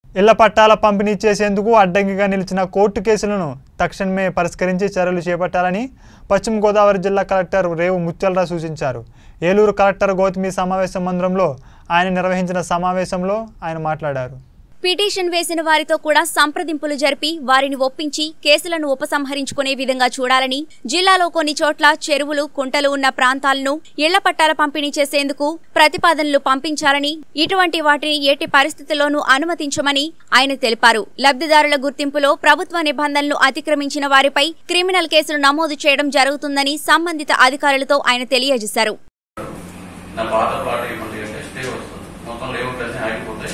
ఇళ్ల పట్టాల పంపిణీ చేసేందుకు అడ్డంకిగా నిలిచిన కోర్టు కేసులను తక్షణమే పరిష్కరించి చర్యలు చేపట్టాలని పశ్చిమ గోదావరి జిల్లా కలెక్టర్ రేవు ముత్యాలరావు సూచించారు ఏలూరు కలెక్టర్ గౌతమి సమావేశ మందిరంలో ఆయన నిర్వహించిన సమావేశంలో ఆయన మాట్లాడారు పిటిషన్ వేసిన వారితో కూడా సంప్రదింపులు జరిపి వారిని ఒప్పించి కేసులను ఉపసంహరించుకునే విధంగా చూడాలని జిల్లాలో కొన్ని చోట్ల చెరువులు కుంటలు ఉన్న ప్రాంతాలను ఇళ్ల పట్టాల పంపిణీ చేసేందుకు ప్రతిపాదనలు పంపించాలని ఇటువంటి వాటిని ఎట్టి పరిస్థితుల్లోనూ అనుమతించమని ఆయన తెలిపారు లబ్ధిదారుల గుర్తింపులో ప్రభుత్వ నిబంధనలు అతిక్రమించిన వారిపై క్రిమినల్ కేసులు నమోదు చేయడం జరుగుతుందని సంబంధిత అధికారులతో ఆయన తెలియజేశారు నా పాత పాట ఏమంటే అంటే స్టే వస్తుంది మొత్తం లేఅవుట్ అన్ని ఆగిపోతాయి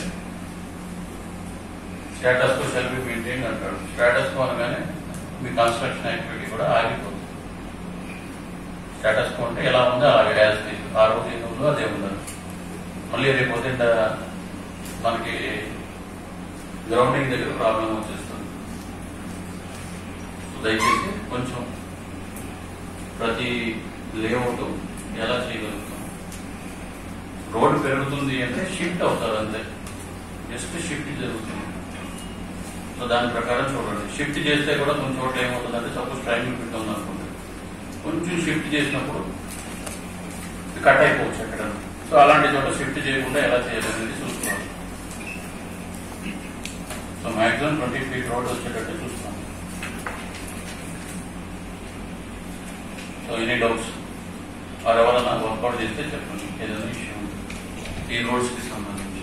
status quo shall be maintain అంటాడు స్టేటస్ కో అనగానే మీ కన్స్ట్రక్షన్ యాక్టివిటీ కూడా ఆగిపోతుంది స్టేటస్ కో అంటే ఎలా ఉందో అలాగే యాజ్ ఇట్ ఈజ్. ఆ రోజు ఏది ఉందో అదే ఉండాలి మళ్ళీ రేపు పొద్దుట మనకి గ్రౌండింగ్ దగ్గర ప్రాబ్లం వచ్చేస్తుంది సో దయచేసి కొంచెం ప్రతి లేఅవుట్ ఎలా చేయగలుగుతాం రోడ్డు పెరుగుతుంది అంటే షిఫ్ట్ అవుతారు అంతే జస్ట్ షిఫ్ట్ జరుగుతుంది సో దాని ప్రకారం చూడండి షిఫ్ట్ చేస్తే కూడా కొన్ని చోట్ల ఏమవుతుందంటే సపోజ్ ట్రైనింగ్ ఫిట్ ఉంది అనుకోండి కొంచెం షిఫ్ట్ చేసినప్పుడు కట్ అయిపోవచ్చు ఎక్కడ సో అలాంటి చోట షిఫ్ట్ చేయకుండా ఎలా చేయాలనేది చూసుకోవాలి so maximum twenty feet road వచ్చేటట్టు చూస్తాం సో ఎనీ డౌట్స్ వారు ఎవరన్నా వర్కౌట్ చేస్తే చెప్పండి ఏదైనా ఇష్యూ ఈ రోడ్స్ కి సంబంధించి